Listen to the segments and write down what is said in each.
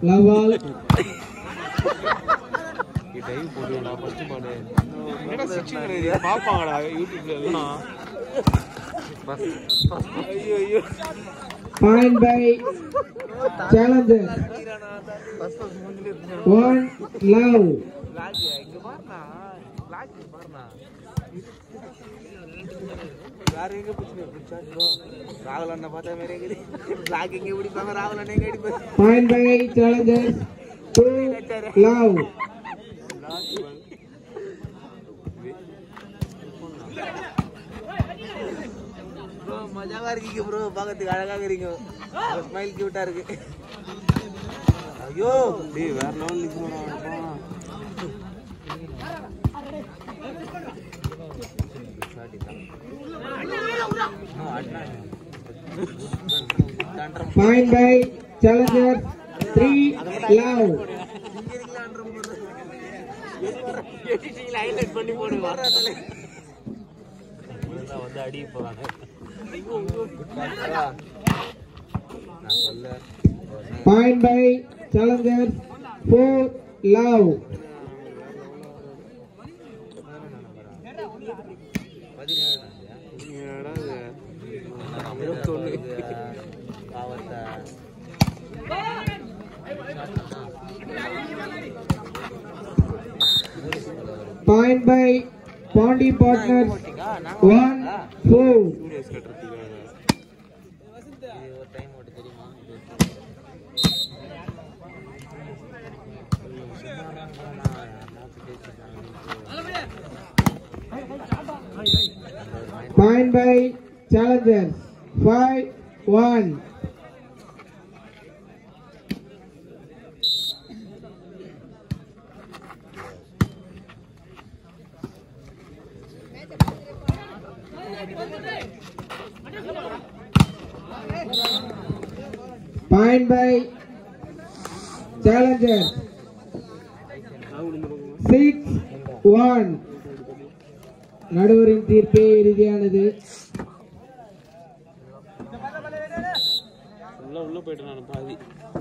லவால் dive போடுவேன்டா first ball என்னடா சிக்ஸிங் கிடையாது பார்ப்பாங்கடா யூடியூப்ல எல்லாம் ஐயோ ஐயோ point by challenger one love லாக் இங்க பாருண்ணா லாக் பாருண்ணா வேற எங்க பிடிச்சி பிடிச்சா ப்ரோ ராகுல் அண்ணா பார்த்தா மாதிரி எங்க லாக் எங்க பிடிப்பாங்க ராகுல் அண்ணா எங்க அடிப்பாங்க point by challenger two love bro மஜாவா இருக்கீங்க ப்ரோ பார்க்கறதுக்கு அழகாக இருக்கீங்க ஸ்மைல் கியூட்டா இருக்கு ஐயோ டேய் வேற லெவல் நிக்குமாடா point by challenger three love highlight பண்ணி போடு வந்து அடி போறாங்க நான் சொல்ல point by challenger four love point by Pondi partners one four point by challengers five one point by challengers six one நடுவரின் தீர்ப்பே இறுதியானது உள்ள உள்ள போயிட்டு நான் பாதி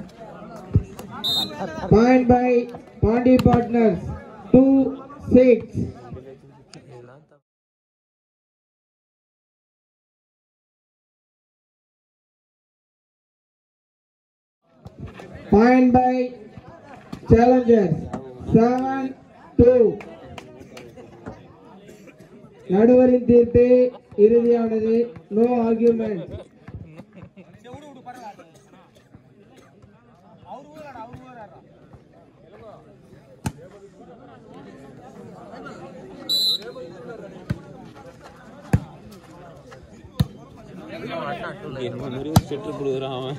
point by Pondi partners two six point by challengers seven two நடுவரின் தீர்ப்பே இறுதியானது நோ ஆர்கியூமெண்ட் என்ன மாதிரி ஒரு செட்டு கொடுக்குறான் அவன்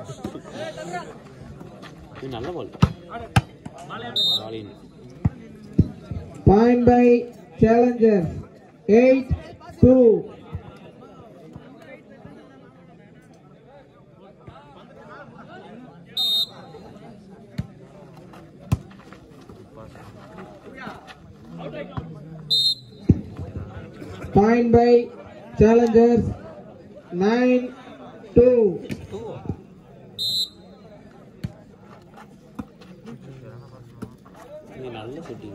இது நல்ல பால் பாலின் point by challengers eight two point by challengers nine two இது நல்ல set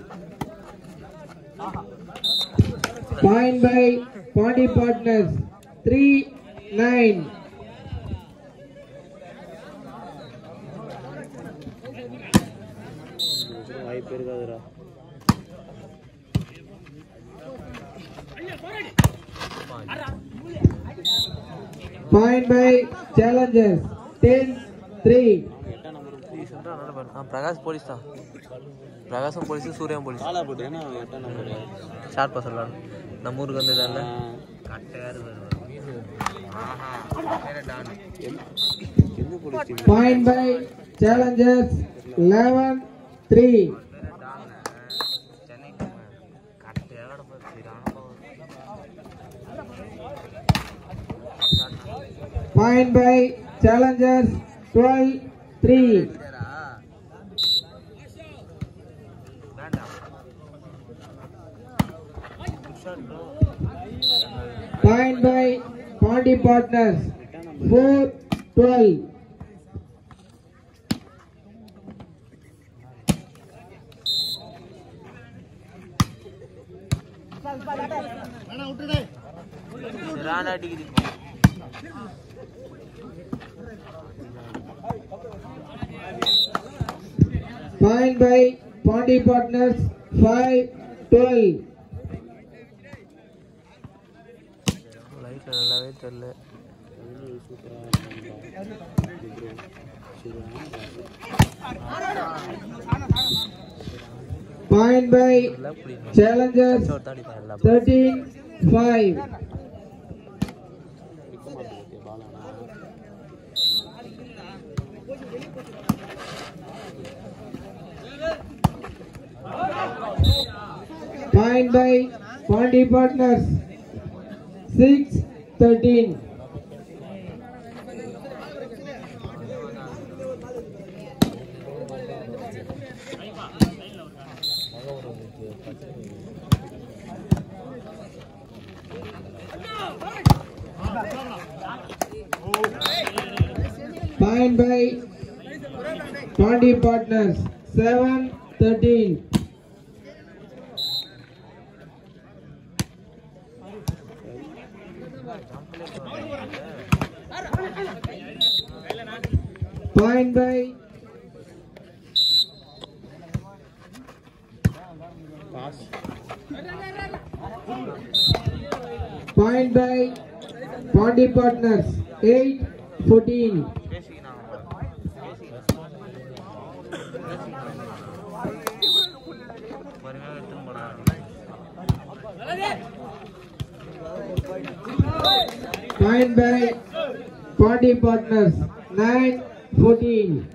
point by Pondi partners three nine வாய்ப்பு இருக்காதுடா point by challengers ten three எட்டாம் நம்பர் பிரகாஷ் போலீஸ் தான் பிரகாஷும் போலீஸ் சூர்யாவும் போலீஸ் காலா போட்டு ஏன்னா எட்டாம் நம்பர் ஷார்ட் பாஸ் விளாடும் நம்ம ஊருக்கு வந்ததால என்ன police point by challengers eleven three point by challengers twelve three point by Pondi partners four twelve Rana அடிக்குது Point by Pondi Partners 5 12. லைட்ல நல்லாவே தெரியல Point by நல்லா பிடிக்கும் Challengers ஒரு தாடி நல்லா 13 5. Point by Pondi Partners 6 13. Point by Pondi Partners 7 13. Point by Point by Pondi Partners 8 14. பொறுமையாக எடுத்துன்னு போனாங்க Point by Pondi Partners 9 14.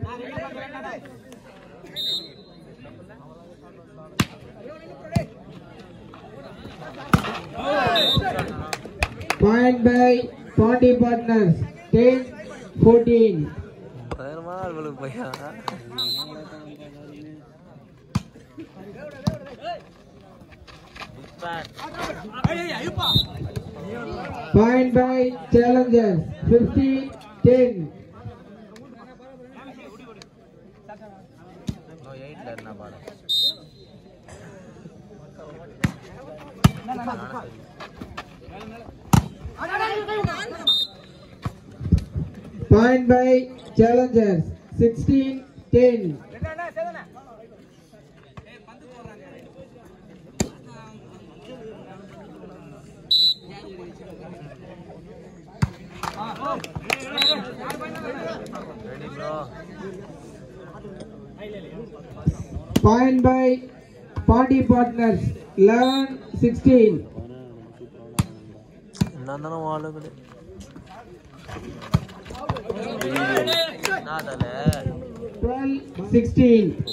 Point by Pondi Partners 10 14. பயங்கரமான ஆள்களுக்கு பையா Point by Challengers 50 10. இன்னும் எயிட்ல என்ன பாடம் Point by Challengers 16 10. Ready bro Point by Pondi Partners 11 16. நான் தானே ஆளுங்களே நான் தலை 12 16.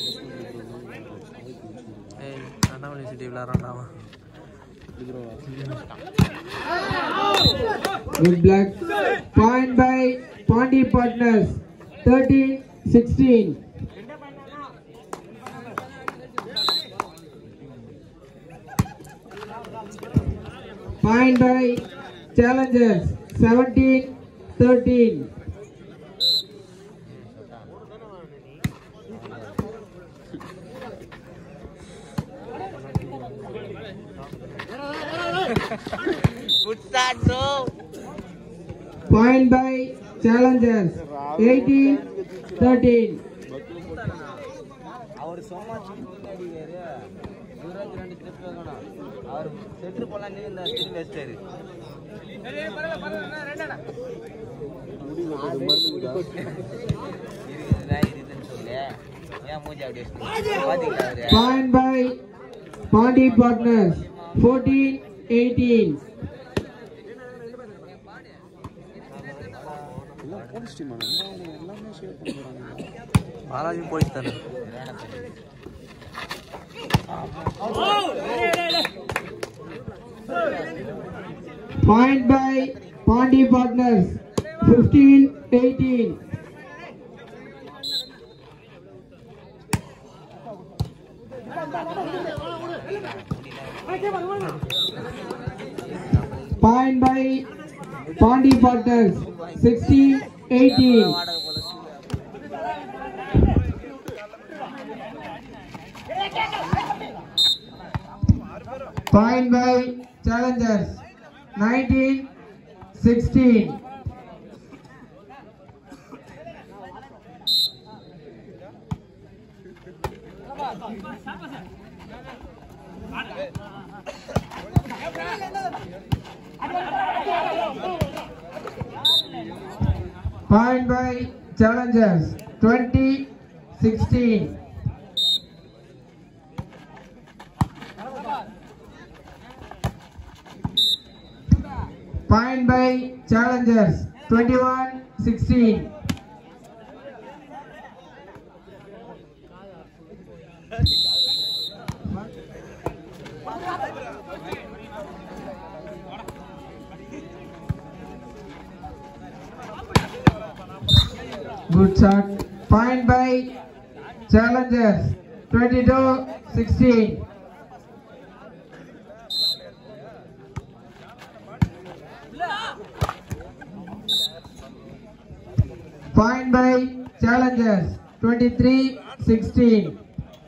ஏய் அண்ணாமலை சிட்டி விளாட்றான்டாவா Good black. Point by Pondi Partners 13 16. Point by Challengers 17 13. Good start bro Point by Challengers 18 13. அவர் சும்மா சின்ன அடிக்காரு இருபத்தி ரெண்டு ஸ்டெப் வைக்கணும் அவர் செட்டு போலாம் இந்த திரும்பி வச்சிட்டாரு இருக்குதுடா, இருக்குதுன்னு சொல்லு. ஏன் மூஞ்சி அப்படி வச்சிருக்க? பாத்தீங்களா அவரு? Point by Pondi Partners 14 18. Balaji police தானே Point by Pondi Partners 15 18. Point by Pondi Partners 16 18. வாடகை போல சூடு. Point by challengers. 19 16. Point by challengers. 20 16. Point by challengers 21 16. Good shot. Point by challengers 22 16. Point by challengers 23 16.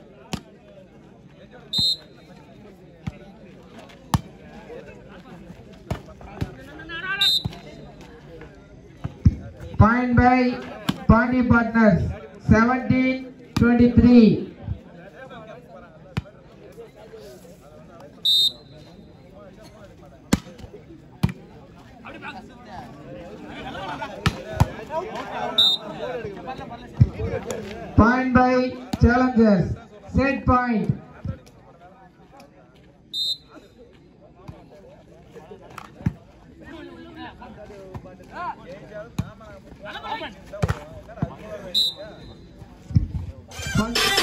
Point by Party Partners 17 23. Point by challengers. Set point. Point-